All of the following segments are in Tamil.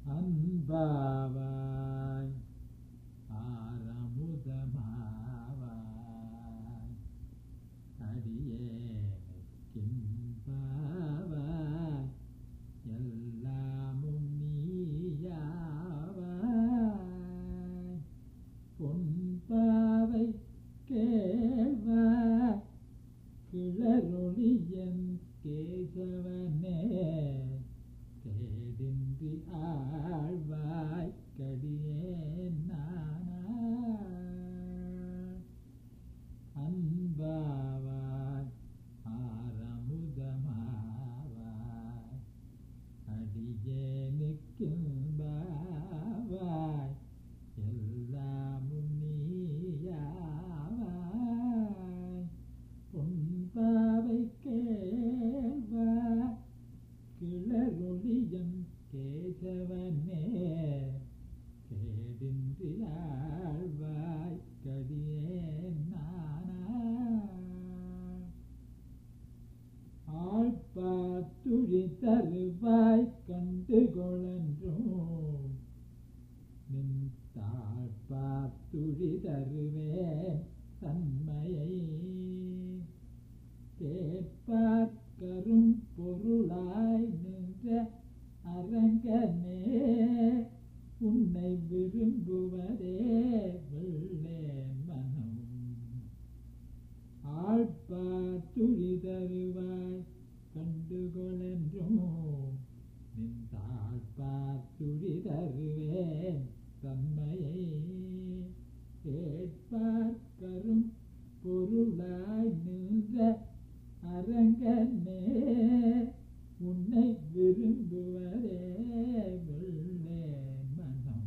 அன்பாவாய் ஆரமுதமாவாய் அடியேனுக்கின்பாவாய் எல்லாமும் நீயாவாய் பொன்பாவை கேள்வாய் கிளரொளியன் கேசவனே கேடின்றி ஆழ்வாய் கடியேன் நானா அன்பாவாய் ஆரமுதமாவாய் அடியேனுக்கின்பாவாய் எல்லாமும் நீயாவாய் பொன்பாவை கேள்வாய் கிளரொளியம் கேசவனே கேடின்றி ஆழ்வாய் கடியேன் நானா ஆழ்பாத்துழி தருவாய் கண்டு கொளன்றும் நின் தாழ்பாத்துழி தருவேன் தன்மையை கேட்பார்க்கரும் பொருளாய் நின்ற அரங்கனே உன்னை விரும்புவதே வெள்ளேன் மனம் ஆழ்பாத்துழி தருவாய் கண்டுகொளென்றும் நின்றாழ்பாத்துழி தருவேன் தன்மையை கேட்பார்க்கரும் பொருளாய் நின்ற அரங்கனே உன்னை விரும்புவதே வெள்ளேன் மனம்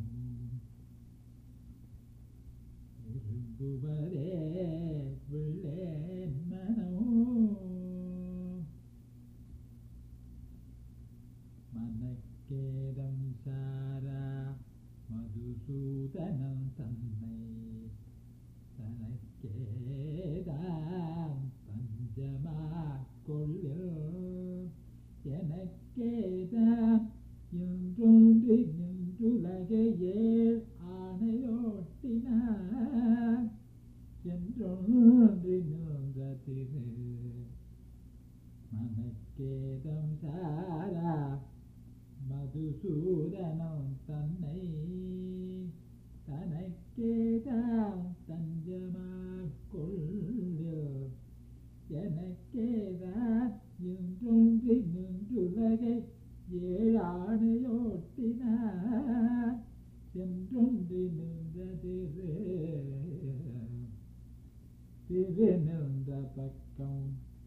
விரும்புவதே வெள்ளேன் மனம் மனக்கேதம் சாரா மதுசூதனம் தன்னை தனக்கேதான் பஞ்சமா கொள்ளோ எனக்கேதான் இன்றொன்று நின்றுலகையே ஆணையோட்டினான் என்றொன்று நின்ற திரு மனக்கேதம் சாரா மதுசூதனம் தன்னை தனக்கேதான் தஞ்சமாக் கொள்ளோ எனக்கேதான் இன்றொன்று நின்றுலகை ஏழாணையோட்டினார் சென்றொன்று நின்றதிரு திரு நின்ற பக்கம்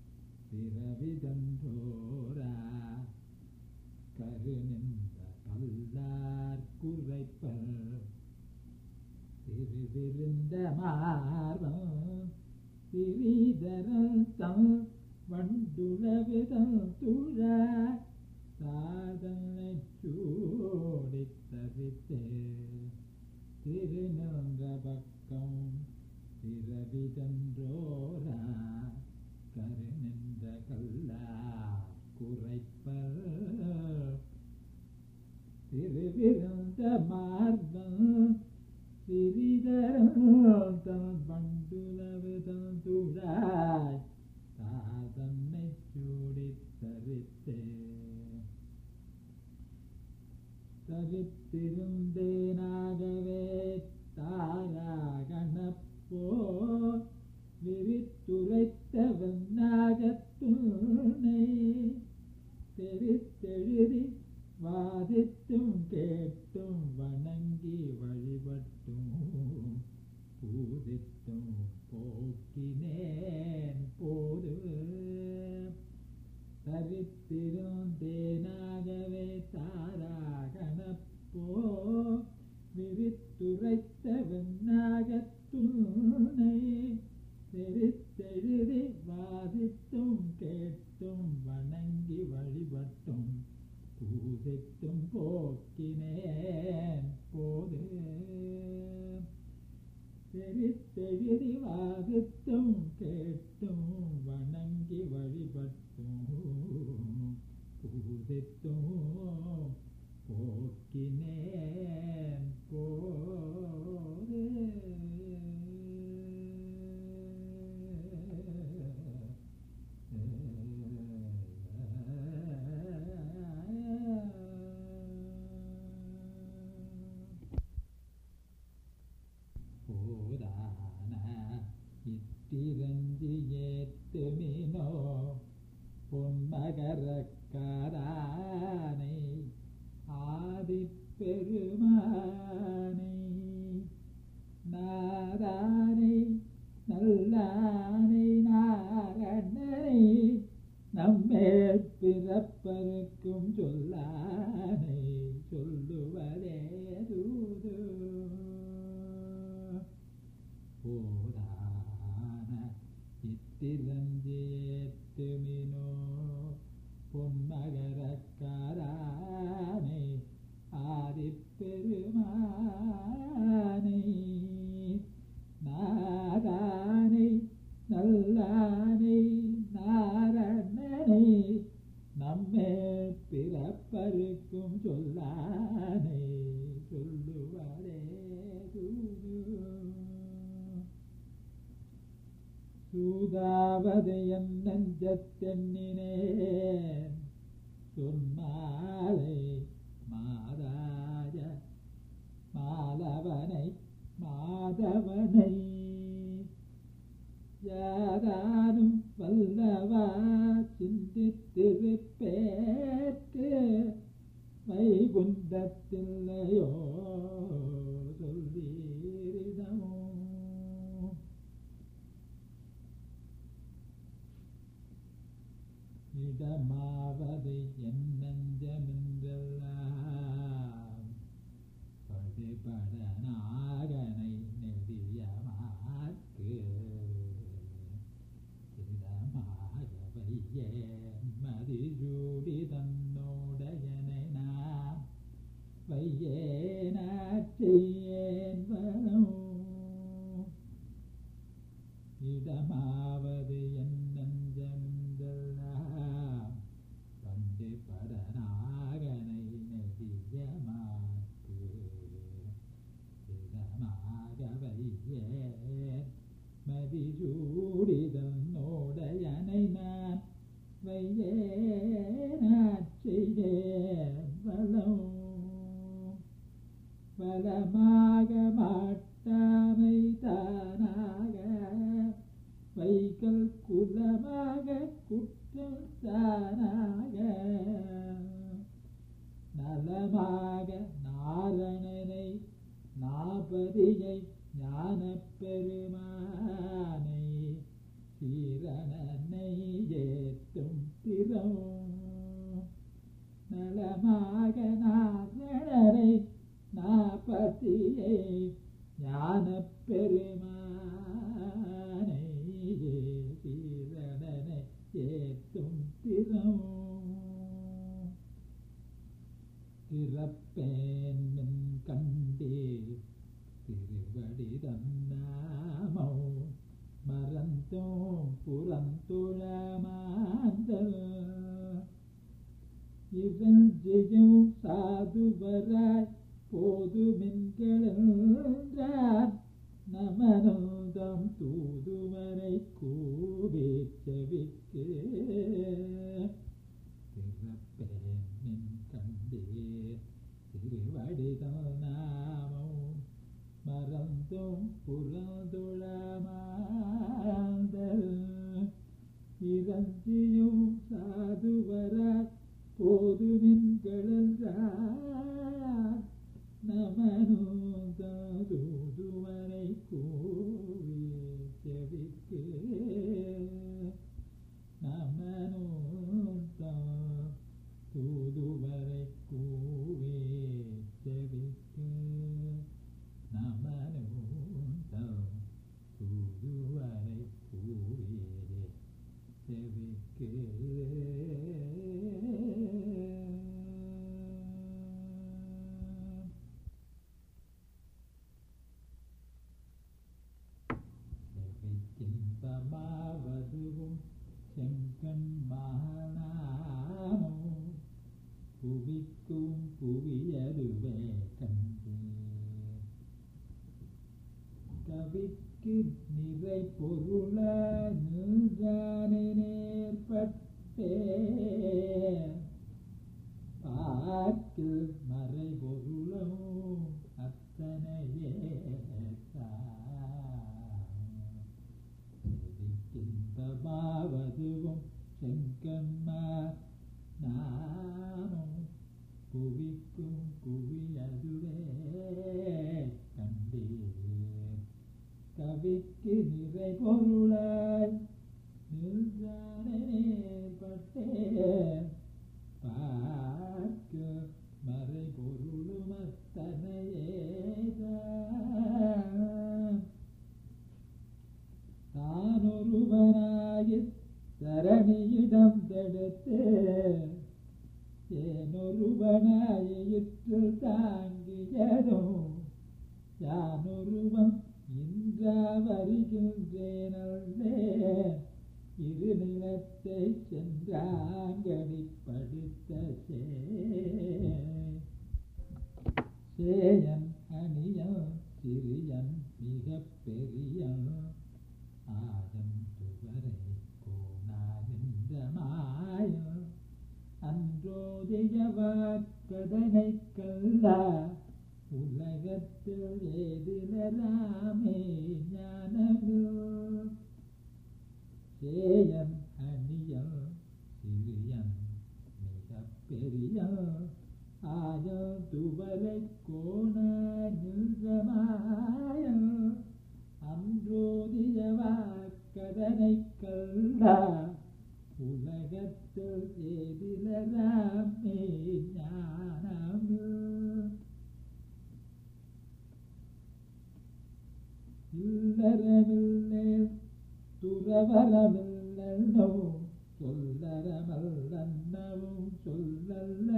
பிறவிதன்றோரா கரு நின்ற கல்லார் குறைப்பர் திருவிருந்த மார்பம் திரிதரன் தம் வண்டுளவிதம் துழ சாதனை சூடி தவித்தே திருநன்ற பக்கம் பிறவிதன்றோரா கருநின்ற கல்லா குறைப்பர் திருவிருந்த மார்பம் சிறிதரம் தன் பண்டுலவிதம் துழாய் சாதனை சூடி தரித்தே தரித்திருந்தேனாகவே தாராகணப்போ விரித்துரைத்த வெண்ணாகத்துணை தெரித்தெழுதி வாதித்தும் கேட்டும் வணங்கி வழிபட்டும் பூதித்தும் போக்கினேன் போது தரித்திருந்தேனாகவே தாராகணப்போ விரித்துரைத்த வெண்ணாகத்துணை தெரித்தெழுதி வாதித்தும் கேட்டும் வணங்கி வழிபட்டும் பூசித்தும் போக்கினேன் போது தெரித்தெழுதி வாதித்தும் கேட்டும் வணங்கி வழிபட்டும் பூசித்தும் போக்கினேன் போரே போதான இத்திரஞ்சி ஏத்துமினோ பொன்மகரக்காரானை ஆதிப்பெருமானை நாரானை நல்லானை நாரணனை நம்மே பிறப்பருக்கும் சொல்லானை சொல்லுவதே தூது போதான இத்திரஞ்சேத்துமினோ பொன்மகரக்காரானை ஆதிப்பெருமானை நாதானை நல்லானை நாரணனை நம்மே பிறப்பருக்கும் சொல்லானை சொல்லுவதே தூது சூதாவது என் நெஞ்சத்தெண்ணினேன் சொன்னாலை மாதாய மாலவனை மாதவனை யாதானும் வல்லவா சிந்தித்திருப்பேற்கு வைகுந்தத்தில்லையோ சொல்லீரிடமோ இடமாவது என் நெஞ்சமென்றெல்லாம் படுபட நாகனை நெறியமாக்கு இடமாக வையேன் மதிஜூடி தன்னோடையனை நான் வையேனாற்றியேன் வரும் இடமாவது என் நெஞ்சமென்றெல்லாம் பண்டு படநாகனை நெறியமாக்கு இடமாக வையேன் மதிசூடிதன்னோடையனை நான் வையேனாற்றியேன் வலம் வலமாக மாட்டாமை தானாக வைகல் குலமாக குற்றம் தானாக நலமாக நாரணனை நாபதியை ஞானப் பெருமானை சீரணனை ஏத்தும் திறம் நலமாக நாரணனை நாபதியை ஞானப் பெருமானை சீரணனை ஏத்தும் திறம் திறப்பேன் என் கண்டே திருவடி தன்னாமோ மறந்தோம் புறந்துழமாந்தல் இவஞ்சியும் சாதுவராய் போதுமென்கிறார் நமனோதம் தூதுவரை கூவே செவிக்கு திறப்பேன் நின் கண்டே திருவடிதல் நாமோ மறந்தும் புறந்துளமாந்தல் இறஞ்சியும் சாதுவர போதுமின்களென்றார் நமனோதூதுவரை கூவி செவிக்கு நமனோதா தூதுவரை கூவே செவிக்கு நமனோதா தூதுவரை கூவே செவிக்கு செவிக்கின்பமாவதுவும் செங்கண் மகனாமோ புவிக்கும் புவியருவே கண்டு கவிக்கு நிறை பொருள நின்றானே நேர்பட்டே பார்க்கு மறை பொருளும் அத்தனையே இன்பமாவதுவும் செங்கன்மார் நானும் புவிக்கும் புவியதுவே கண்டீர் கவிக்கு நிறை பொருளாய் நின்றானேற்பட்டே பார்க்க மறை பொருளும் அத்தனையே தானொருவனாகி தரணியிடம் தடுத்து ஏனொருவனாயிற்று தாங்கியதும் யானொருவன் இன்றா வருகின்றேனே இரு நிலத்தை சென்றாங்கடி படுத்த சேயன் அணியன் சிறியன் மிக பெரியன் ஆதம் துவரை கோணாகின்ற மாயம் அன்றோதியவாக்கதனை கல்லா உலகத்தில் ஏதிலராமே ஞானமோ சேயன் அணியன் சிறியன் மிக பெரியன் ஆயம் துவரை கோண நின்றமாயம் அன்றோதியவாக்கதனை கல்லா உலகத்தில் ஏதிலராமே ஞானமோ இல்லறமில்லை துறவரமில்லோ சொல்லறமல்லன்னவும் சொல்லல்ல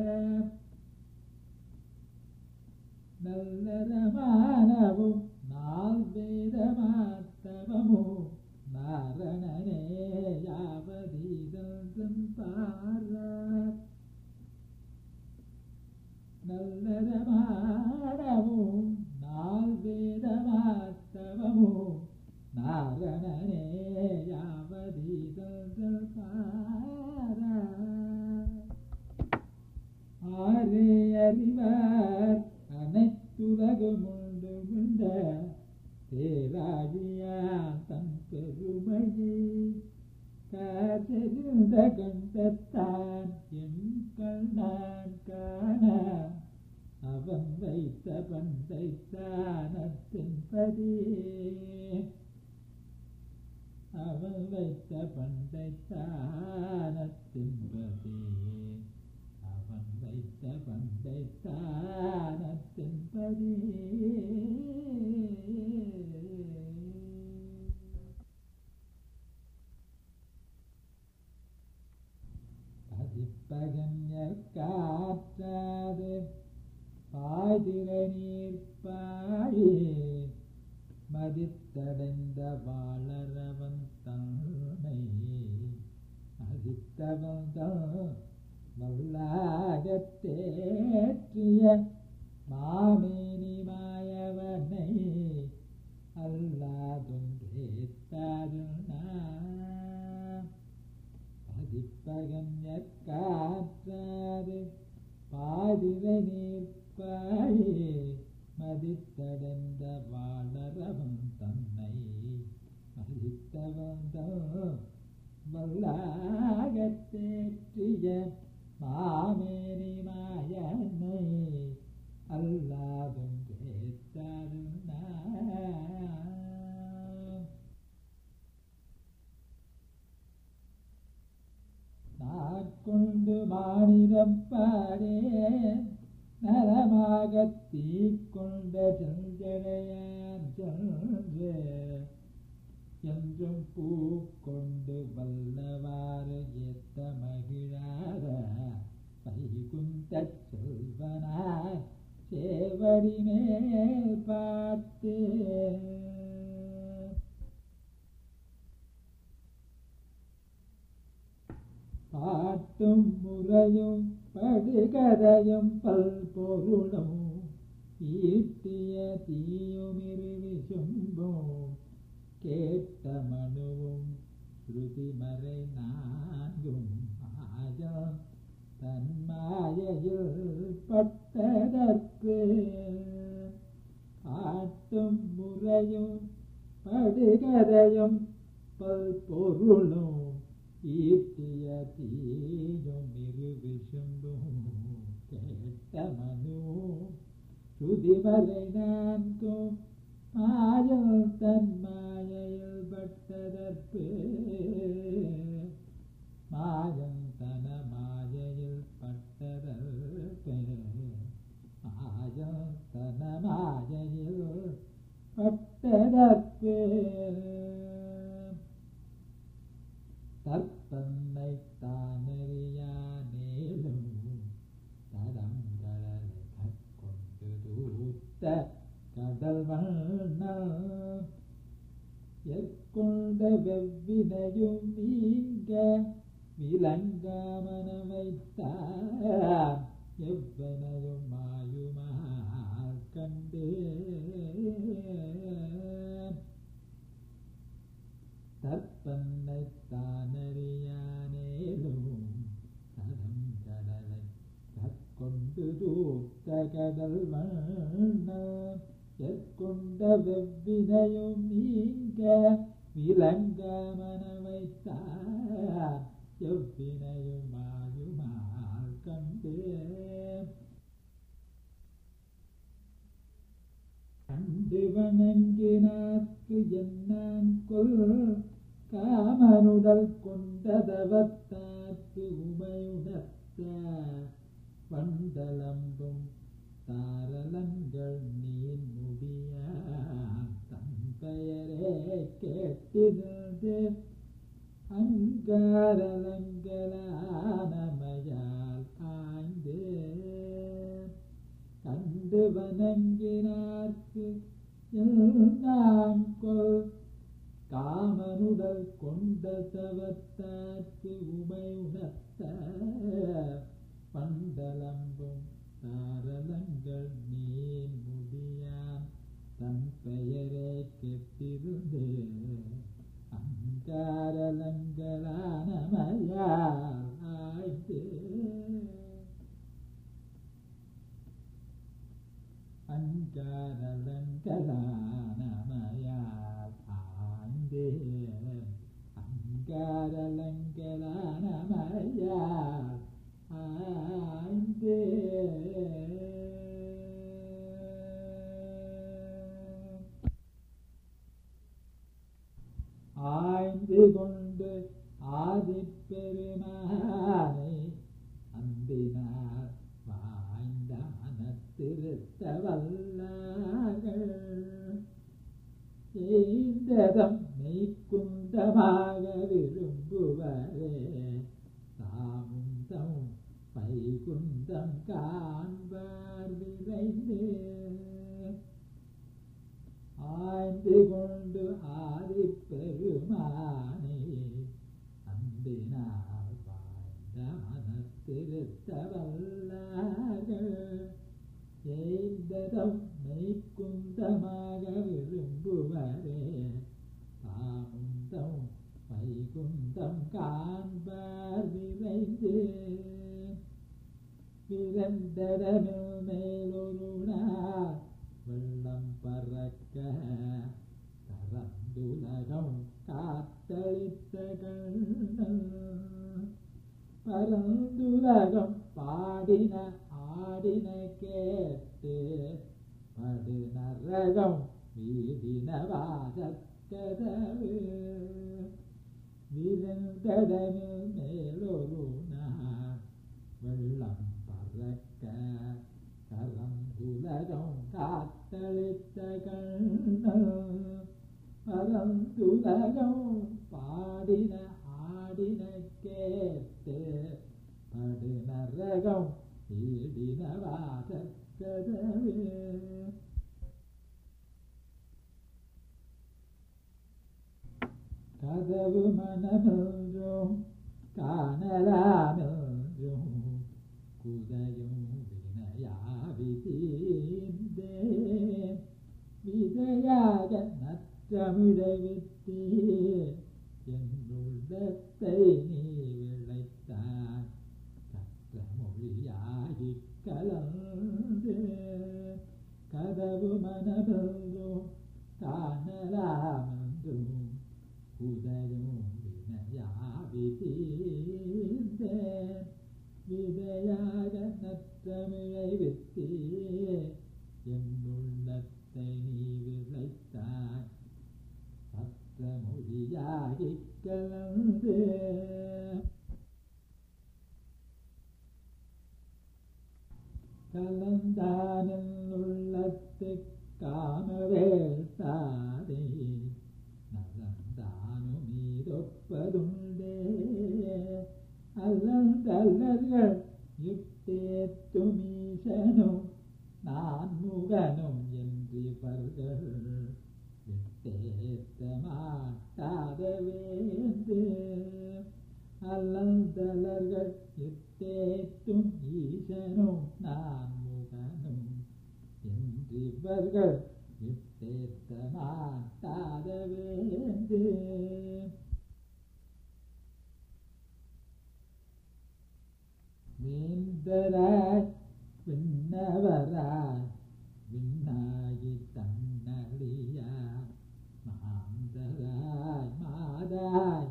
நல்லறமானவும் நாள் வேதமாத்தவமும் நாரணனே யாவதீதம் பாரார் நல்லதமானவும் நாள் வேதமாத்தவமும் நாரணனே யாவதீதங்கள் பாரா ஆரே அறிவார் அனைத்துலகும் உண்டு உண்ட தேராகியா தன் பெருமையை காதெழுந்த கண்டத்தான் என் கண்ணான் காண அவன் வைத்த பந்தை தானத்தின் பதியே அவன் வைத்த பண்டை தானத்தின் பதியே அவன் வைத்த பண்டை தானத்தின் பதியே பதிப்பகன்யர் காற்றாது பாய்திரை நீர் பாயே மதித்தடைந்த வாழறவன் தன்னை மதித்தவன் வல்லாகத் தேற்றிய மாமேனி மாயவனை அல்லாதொன்றேத்தாருணா பதிப்பகன்யற் காற்றாது பாதிரை நீர்ப்பாயே மதித்தடைந்த வாழறவன் தன்னை மதித்தவன் வல்லாகத் தேற்றிய மாமேனி மாயனை அல்லாதொன்றே தருணா நாட்கொண்டு மாநிலம் பாடே நலமாகத் தீக்கொண்ட செஞ்சடையான் சென்று என்றும் பூக்கொண்டு வல்லவாறு ஏத்த மகிழாத வைகுந்தச் செல்வனாய் சேவடி மேல் பார்த்து பாட்டும் முறையும் படுகதையும் பல் பொருளும் ஈட்டிய தீயுமிரு விசும்பும் கேட்ட மனுவும் ஸ்ருதிமறை நான்கும் மாயம் தன்மாயையில் பட்டதற்கு ஆட்டும் முறையும் படுகதையும் பல் பொருளும் ஈட்டிய தீயும் இரு விசும்பும் கேட்ட மனு சுதிமலை நான்கும் மாயம் தன் மாயையில் பட்டதற்கு மாயம் தன மாயையில் பட்டதற்கு மாயம் தன மாயையில் பட்டதற்கு தற்பன்னை தானறியானேலும் தடங்களை கற்கொண்டு தூத்த கடல் வண்ணம் எற்கொண்ட வெவ்வினையும் நீங்க விலங்காமன வைத்தார் எவ்வனையும் மாயுமால் கண்டு தற்பன்னை தானறியானேலும் தடம் கடலை கற்கொண்டு தூத்த கடல் வண்ணம் எற்கொண்ட வெவ்வினையும் நீங்க விலங்காமன வைத்தார் எவ்வினையும் மாயுமால் கண்டு கண்டு வணங்கினார்க்கு என்னான் கொல் காமனுடல் கொண்டதவத்தார்க்கு உமையுணர்த்த வண்டலம்பும் தாரலங்கள் நீன் முடிய தன் பெயரே கேட்டிருந்து அங்காரலங்களானமையால் ஆய்ந்து கண்டு வணங்கினார்க்கு எல்லாம் கொல் காமனுடல் கொண்ட தவத்தார்க்கு உமை உணர்த்த பண்டலம்பும் தாரலங்கள் நீன் முடியான் தன் பெயரே கெட்டிருந்து அங்காரலங்களான மயால் ஆய்ந்து அங்காரலங்களான மயால் ஆய்ந்து அங்காரலங்களான மயால் ஆய்ந்து ஆய்ந்து கொண்டு ஆதிப்பெருமானை அந்தினார் வாய்ந்த மனத்திருத்த வல்லார்கள் செய்ததம் மெய்க்குந்தமாக விரும்புவரே தாமும் தம் வைகுந்தம் காண்பார் விரைந்து ஆய்ந்து கொண்டு ஆதி பெருமானை அன்பினால் வாழ்ந்த மனத்திருத்த வல்லார்கள் எய்ததம் மெய்க்குந்தமாக விரும்புவரே தாமும் தம் வைகுந்தம் காண்பார் விரைந்து விரந்தரமில் மேலொரு நாள் வெள்ளம் பறக்க கரந்துலகம் காத்தளித்த கண்ணன் பரந்துலகம் பாடின ஆடின கேட்டு படு நரகம் வீடின வாதக்கதவு விரந்தடமில் மேலொரு நாள் வெள்ளம் பறக்க கலந்துலகம் காத்தளித்த கண்ணன் பரந்துலகம் பாடின ஆடின கேட்டு படு நரகம் ஈடின வாதக்கதவு கதவு மனமென்றும் காணலாமென்றும் விழைவித்தே என் உள்ளத்தை நீ விளைத்தாய் கற்ற மொழியாகி கலந்து கதவு மனதெல்லும் காணலாமென்றும் உதயும் வினையாவி தீர்ந்தேன் விதையாக நற்றமிழை வித்தே என் உள்ளத்தை நீ விளைத்தாய் சற்ற மொழியாகி கலந்து கலந்தானின் உள்ளத்தை காணவே தாதே நலந்தானும் மீதொப்பதுண்டே அல்லந்தல்லர்கள் யுக்தேத்தும் ஈசனும் நான் முகனும் என்றிவர்கள் விட்டேத்த மாட்டாத வேந்து அல்லந்தலர்கள் இட்டேத்தும் ஈசனும் நான் முகனும் என்றிவர்கள் விட்டேத்த மாட்டாத வேந்து வேந்தராய் விண்ணவராய் விண்ணாகி தன்னடியார் மாந்தராய் மாதாய்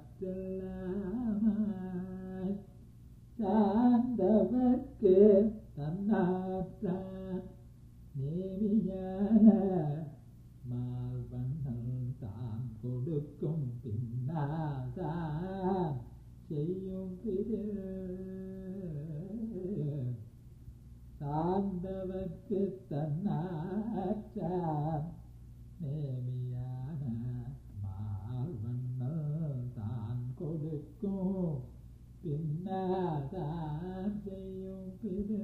மற்றெல்லாமாய் சார்ந்தவர்க்கு தன்னாற்றான் நேமியான மால்வண்ணல் தான் கொடுக்கும் பின்னாதான் செய்யும் பிது சார்ந்தவர்க்கு தன்னாற்றான் நேமியான மால்வண்ணல் தான் கொடுக்கும் பின்னாதான் செய்யும் பிது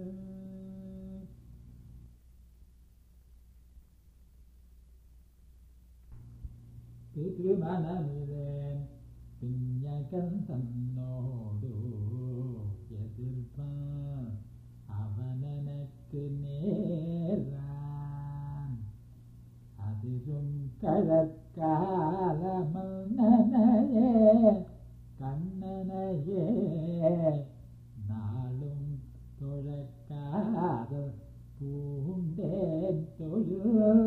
பிதுமனமிலேன் பிஞகன் தன்னோடு எதிர்ப்பான் அவனெனக்கு நேரான் அதிரும் கழற்காலமன்னனையே கண்ணனையே நாளும் தொழக்காத பூண்டேன் தொழு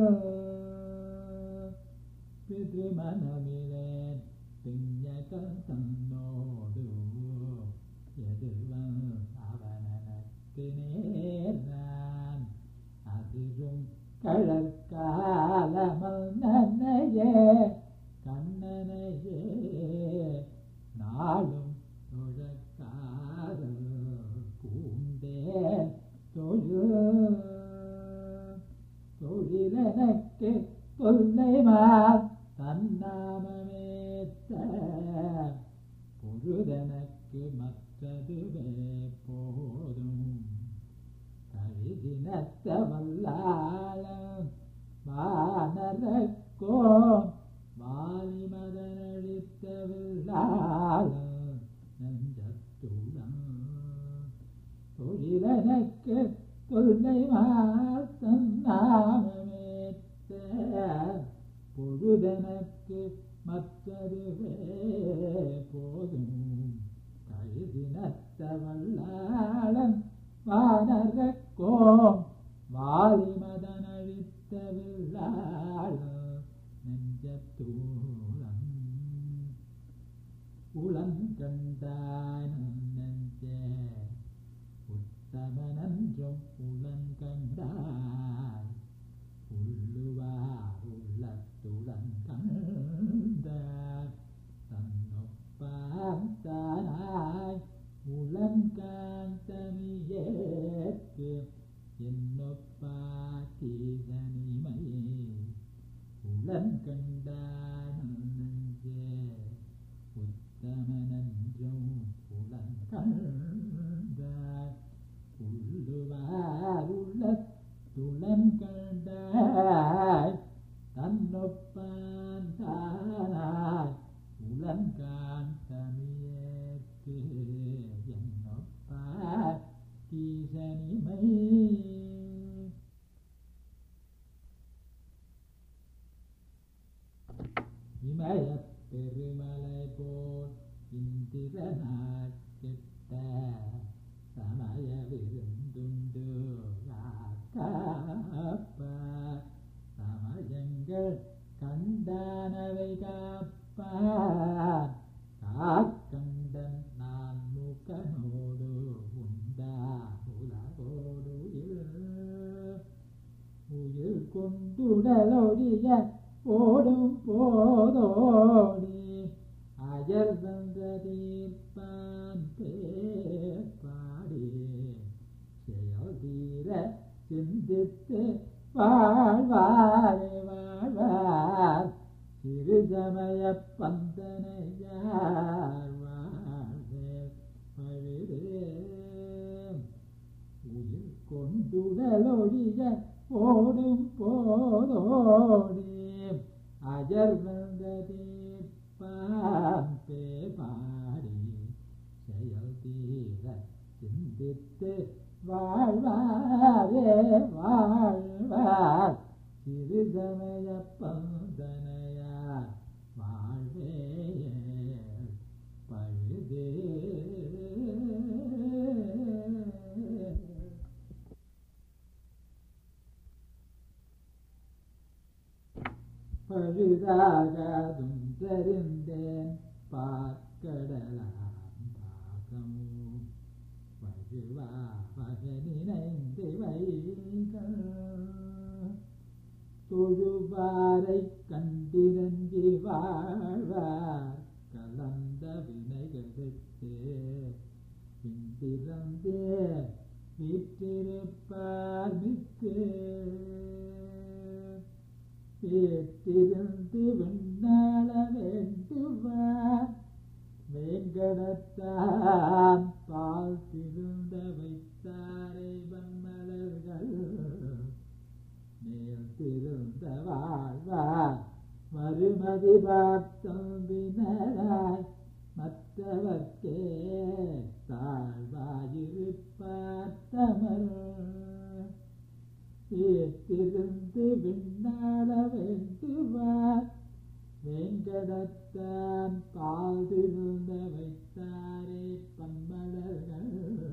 பிதுமனமிலேன் பிஞகன் தன்னோடு எதிர்வன் அவனனுக்கு நேர்ந்தான் அதிரும் கழற்காலமல் நன்னையே கண்ணனையே நாளும் தொழக்காத பூண்டே தொழு தொழிலனக்கு தொல்லைமார் தன்னாமமேத்த பொழுதனக்கு மற்றதுவே போதும் கழிதினத்த வல்லாளம் வானரக்கோ வாலிமதனழித்த வில்லாளம் நெஞ்சத்துடன் தொழிலனக்கு தொல்லை மாத்தம் நாமமேத்த பொழுதனக்கு மற்றதுவே போதும் கழுதினத்த வல்லாளன் வானரக்கோம் வாலிமதனழித்த வில்லாளன் நெஞ்சத்தூளன் உளங்கண்டான் நெஞ்சே உத்தமனன்றும் உளங்கண்டாய் உள்ளுவார் உள்ளத்துடன் கண்ட தன்னொப்பான் தானாய் உளங்காந்தமிழ் கொண்டுடலொழிய ஓடும் போதோடி அயர் வந்த தீர்ப்பான் பாடி செயல் தீர சிந்தித்து வாழ்வாரே வாழ்வார் சிறுசமய பந்தனையார் வாழ்வே பழுதே உயிர் கொண்டுடலொழிய ஓடும் போதோடி அஜர் வந்த தீர்ப்பாம்பே பாடி செயல் தீர சிந்தித்து வாழ்வாரே வாழ்வார் சிறுசமய பந்தனையார் வாழ்வே பழுதே பழுதாகாதும் தெரிந்தேன் பார்க்கடலாம் பாகம் வழுவா மகனினைந்து வைகள் தொழுவாரை கண்டிரஞ்சி வாழ்வார் கலந்த வினைகளுக்கு பிந்திரந்தே வீற்றிருப்பார் மிக்கு பேத்திருந்து விண்ணாள வேண்டுவார் வேங்கடத்தான் பால் திருந்த வைத்தாரை வன்மலர்கள் மேல் திருந்த வாழ்வார் மறுமதி பார்த்தம்பினராய் மற்றவர்க்கே தாழ்வாயிருப்பார் தமர் சேர்த்திருந்து விண்ணாள வேண்டுவார் வேங்கடத்தான் பால் திருந்த வைத்தாரே பன்மலர்கள்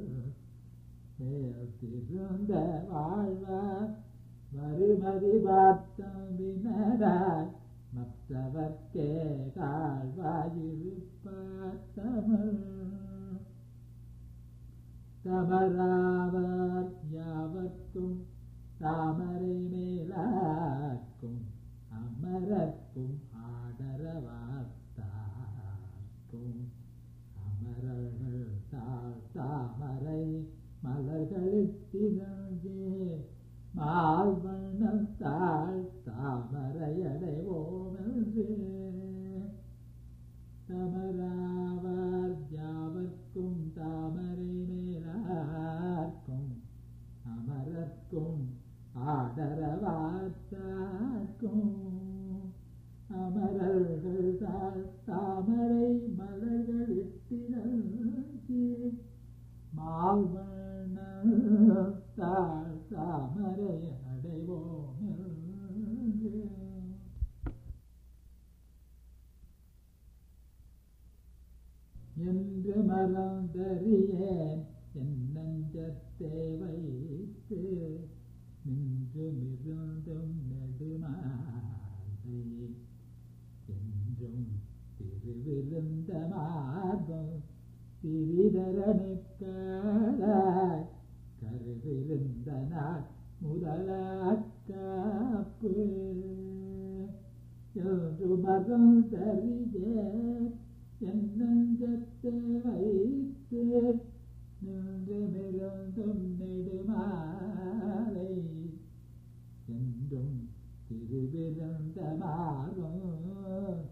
மேல் திருந்த வாழ்வார் மறுமதி பார்த்தம்பினராய் மற்றவர்க்கே தாழ்வாயிருப்பார் தமிழ் தமராவர் யாவர்க்கும் தாமரை மேலாக்கும் அமரர்க்கும் ஆடரவார்த்தார்க்கும் அமரர்கள் தாழ் தாமரை மலர்களித்தினே மால்வண்ணம் தாழ் தாமரையடைவோமென்று தமராவார் யாவர்க்கும் தாமரை மேலார்க்கும் அமரர்க்கும் ஆடரவார்த்தார்க்கும் அமரர்கள் தாழ் தாமரை மலர்களிட்டினி மால்வண்ண தாழ் தாமரை அடைவோம் என்று. என்று மறந்தறியேன் என் நெஞ்சத்தை வைத்து நின்று மிருந்தும் நெடுமாலை என்றும் திருவிருந்த மார்பம் திரிதரனுக்காய் கருவிருந்த நாள் முதலாக்காப்பு என்று மறந்தறியேன் என் நெஞ்சத்தை வைத்து நின்று மிருந்தும் நெடுமாலை என்றும் திருவிருந்த மாறும்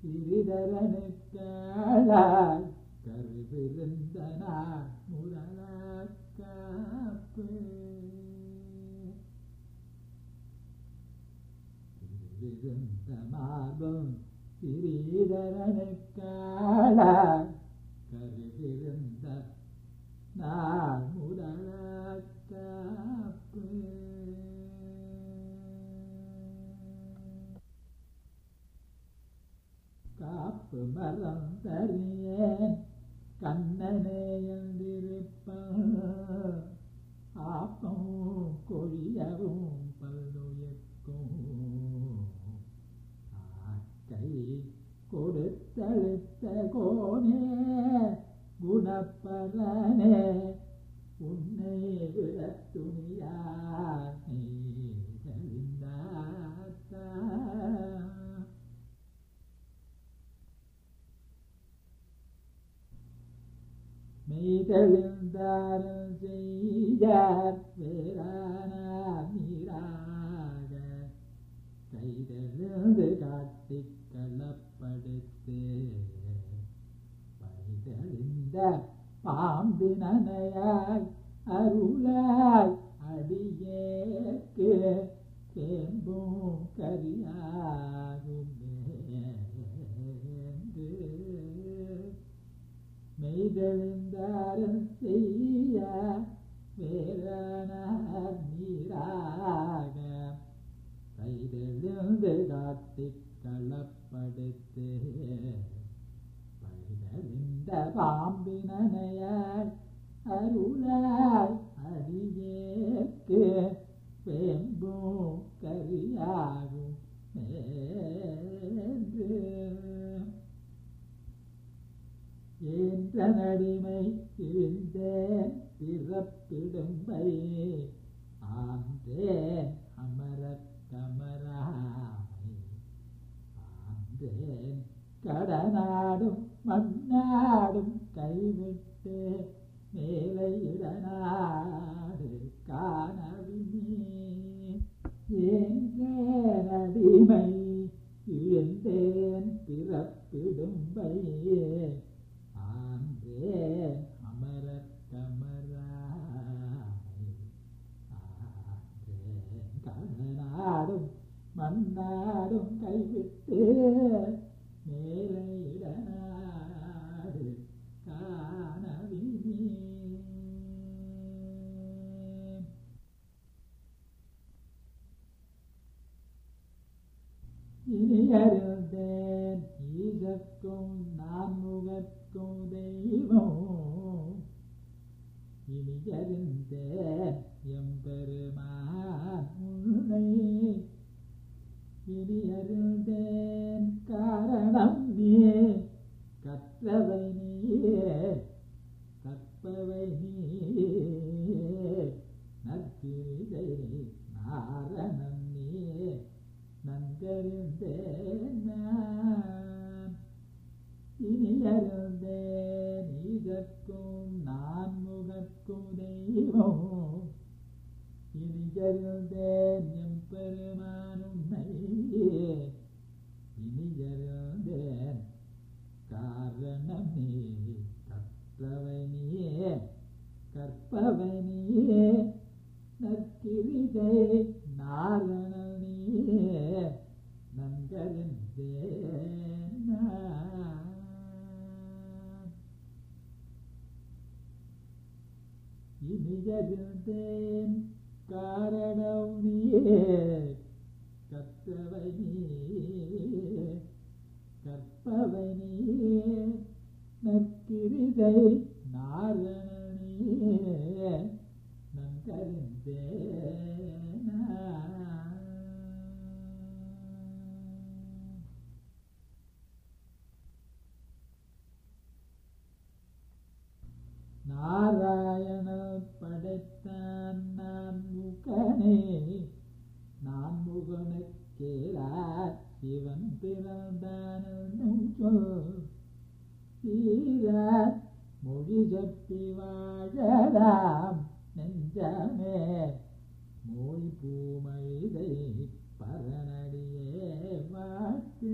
திரிதரனுக்காளாய் கருவிருந்த நாள் முதலாக்காப்பு திருவிருந்த மார்பம் திரிதரனுக்காளாய் கருவிருந்த நாள் முதலாக்காப்பு காப்பு மரம் தறியேன் கண்ணனே என்றிருப்பான் ஆப்பம் கொழியவும் பல்லுயிர்க்கும் ஆக்கை கொடுத்தழுத்த கோனே செய்யார் வேறானார் நீராக கைதெழுந்து காட்டி களப்படுத்து பைதழிந்த பாம்பினையாய் அருளாய் அடியேற்கு தேம்பும் கரியாகுமே மெய்தெழுந்தாரன் செய்ய வேறானார் நீராக கைதெழுந்து காட்டி களப்படுத்து பைதழிந்த பாம்பினையாய் அருளாய் அடியேற்கு வெம்பும் கரியாகும் என்று என்ற நடிமை இருந்தேன் பிறப்பிடும்பை ஆந்தேன் அமரக் கமராமை ஆந்தேன் கடனாடும் மண்ணாடும் கைவிட்டு மேலை இடநாடு காணவினே என்றேன் அடிமை இழந்தேன் பிறப்பிடும்பையே ஆந்தேன் அமரக் கமராய் ஆந்தேன் கடனாடும் மண்ணாடும் கைவிட்டு மேலை இடநாடு காணவினே இனி அறிந்தேன் ஈதற்கும் நான் முகற்கும் தெய்வம் இனி அறிந்தேன் எம்பெருமான் உன்னை இனி அறிந்தேன் காரணம் நீயே கற்றவை நீயே கற்பவை நீயே நற்கிரிதை நாரணன் நீயே நன்கறிந்தேன் நான் இனி அறிந்தேன் இதற்கும் நான் முகற்கும் தெய்வம் இனி அறிந்தேன் எம் பெருமான் உன்னை இனி அறிந்தேன் காரணம் நீ கற்றவை நீயே கற்பவை நீயே நற்கிரிதை நாரண நீயே நன்கறிந்தேன் நான். இனியறிந்தேன் காரணம் நீயே கற்றவை நீயே கற்பவை நீயே நற்கிரிதை நாரணனியே நன்கறிந்தேன் நான். நாராயண படைத்தான் நான் முகனே நான் முகனுக்கேரார் சிவன் பிறந்தான் என்னும் சொல் சீரார் மொழி சப்பி வாழலாம் நெஞ்சமே மொழி பூமழிதை பரநடியே வாட்டே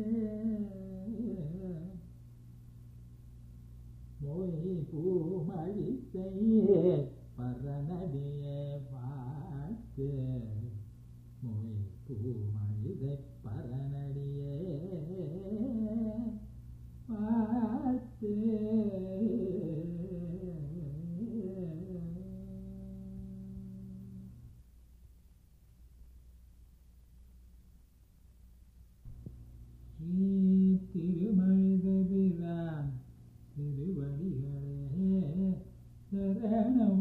மொழி பூமழி செய்யே பரநடியே வாட்டு மொழி பூமழிதை பரநடியே வாட்டு ஸ்ரீ திருமழிதபிரான் திருவடிகளே சரணம்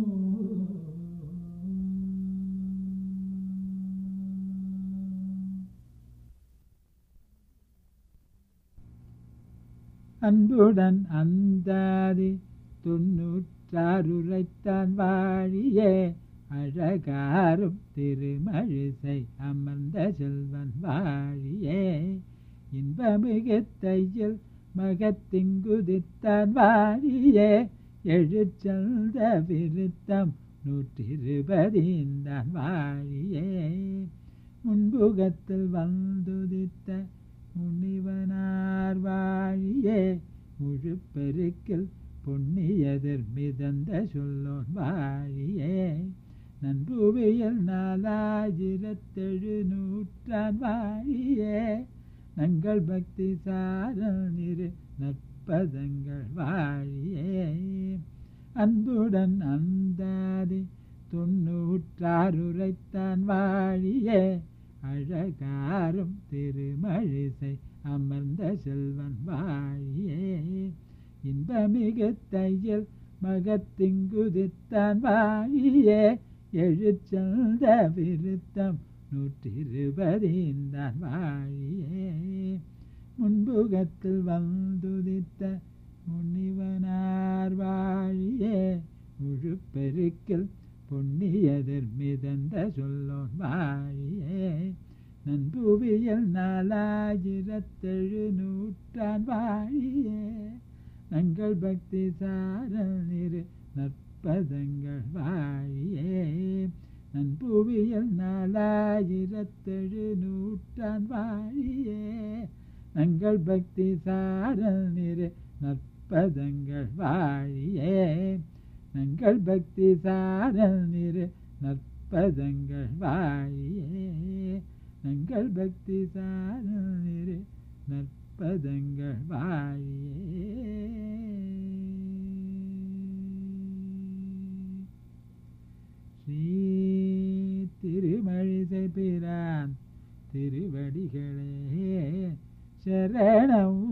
அன்புடன் அந்தாதி தொன்னூற்றாறுரைத்தான் வாழியே அழகாரும் திருமழிசை அமர்ந்த செல்வன் வாழியே இன்பமிகு தையில் மகத்திங்குதித்தான் வாழியே எழுச்சந்த விருத்தம் நூற்றிருபதிந்தான் வாழியே முன்புகத்தில் வந்துதித்த முனிவனார் வாழியே முழுப்பெருக்கில் பொன்னியதிர் மிதந்த சொல்லோன் வாழியே நண்புவியல் நாலாயிரத்தெழு நூற்றான் வாழியே நங்கள் பக்தி சாரல் நிறு நற்பதங்கள் வாழியே அன்புடன் அந்தாதி தொன்னூற்றாறுரைத்தான் வாழியே அழகாரும் திருமழிசை அமர்ந்த செல்வன் வாழியே இன்பமிகு தையல் மகத்திங்குதித்தான் வாழியே எழுச்சந்த விருத்தம் நூற்றிருபதிந்தான் வாழியே முன்புகத்தில் வந்துதித்த முனிவனார் வாழியே முழுப்பெருக்கில் பொன்னியதிர் மிதந்த சொல்லோன் வாழியே நன்புவியல் நாலாயிரத்தெழு நூற்றான் வாழியே நங்கள் பக்தி சாரல் நிறு நற்பதங்கள் வாழியே நன்புவியல் நாலாயிரத்தெழு நூற்றான் வாழியே நங்கள் பக்தி சாரல் நிறு நற்பதங்கள் வாழியே நங்கள் பக்தி சாரல் நிறு நற்பதங்கள் வாழியே நங்கள் பக்தி சாரல் நிறு நற்பதங்கள் வாழியே ஸ்ரீ திருமழிசை பிரான் திருவடிகளே சரணம்